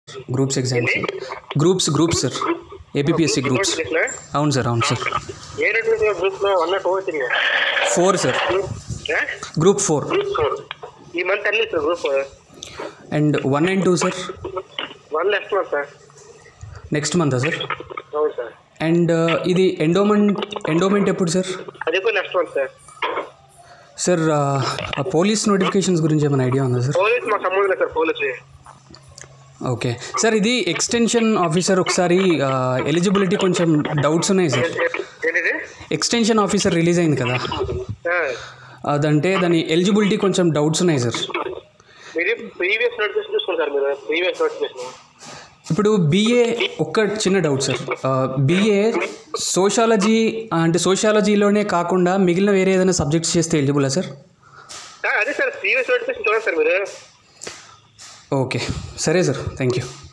groups exams groups groups sir APSC groups notification అవును sir అవును sir ఏ రెండు గ్రూప్ లో one two three four sir group four group four ఈ month అన్ని sir group and one and two sir one next month sir next మంతా sir అవును sir and ఇది ఎండోమెంట్ ఎండోమెంట్ ఎప్పుడు సార్ అది కూడా next month sir sir police notifications గురించి ఏమైనా ఐడియా ఉందా సార్ పోలీస్ మాకు సంబంధం లేదు సార్ పోలీస్ ఓకే సార్ ఇది ఎక్స్టెన్షన్ ఆఫీసర్ ఒకసారి ఎలిజిబిలిటీ కొంచెం డౌట్స్ ఉన్నాయి సార్ ఏంటిది ఎక్స్టెన్షన్ ఆఫీసర్ రిలీజ్ అయింది కదా అదంటే దాని ఎలిజిబిలిటీ కొంచెం డౌట్స్ ఉన్నాయి సార్ మీరు ప్రీవియస్ నోటిఫికేషన్ చూసుకోండి సార్ మీరు ప్రీవియస్ నోటిఫికేషన్ ఇప్పుడు బీఏ ఒక్క చిన్న డౌట్ సార్ బీఏ సోషాలజీ అంటే సోషాలజీలోనే కాకుండా మిగిలిన వేరే ఏదైనా సబ్జెక్ట్స్ చేస్తే ఎలిజిబులా సార్ అదే సార్ ప్రీవియస్ నోటిఫికేషన్ చూడండి సార్ మీరు ఓకే సరే సార్ థ్యాంక్ యూ